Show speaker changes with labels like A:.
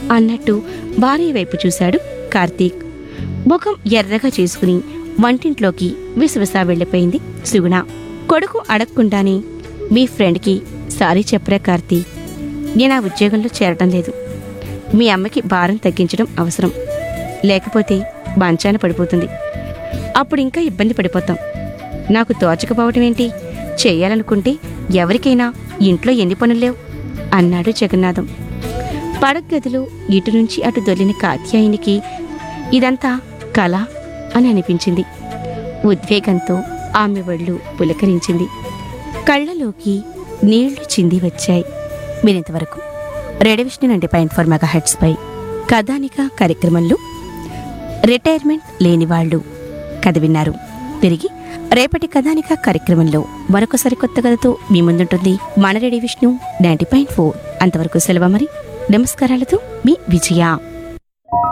A: అన్నట్టు భార్య వైపు చూశాడు కార్తీక్ ముఖం ఎర్రగా చేసుకుని వంటింట్లోకి విసవిసా వెళ్ళిపోయింది సుగుణ కొడుకు అడగకుండానే మీ ఫ్రెండ్కి సారీ చెప్పరా కార్తీ నేను ఆ ఉద్యోగంలో చేరటం లేదు మీ అమ్మకి భారం తగ్గించడం అవసరం లేకపోతే మంచాన పడిపోతుంది అప్పుడు ఇంకా ఇబ్బంది పడిపోతాం నాకు తోచకపోవటం ఏంటి చెయ్యాలనుకుంటే ఎవరికైనా ఇంట్లో ఎన్ని పనులేవు అన్నాడు జగన్నాథం పడగదిలో ఇటు నుంచి అటు దొల్లిన కాత్యాయనికి ఇదంతా కళ అని అనిపించింది ఉద్వేగంతో ఆమె ఒళ్ళు పులకరించింది కళ్ళలోకి నీళ్లు చింది వచ్చాయి మీరింతవరకు రెడవిషన్ and point for mega heads పై కథానిక కార్యక్రమంలో రిటైర్మెంట్ లేని వాళ్ళు కథ విన్నారు తిరిగి రేపటి కథానిక కార్యక్రమంలో మరొక సరికొత్త కథతో మీ ముందుంటుంది మన ready Vishnu ninety point four అంతవరకు సెలవు మరి నమస్కారాలతో మీ విజయ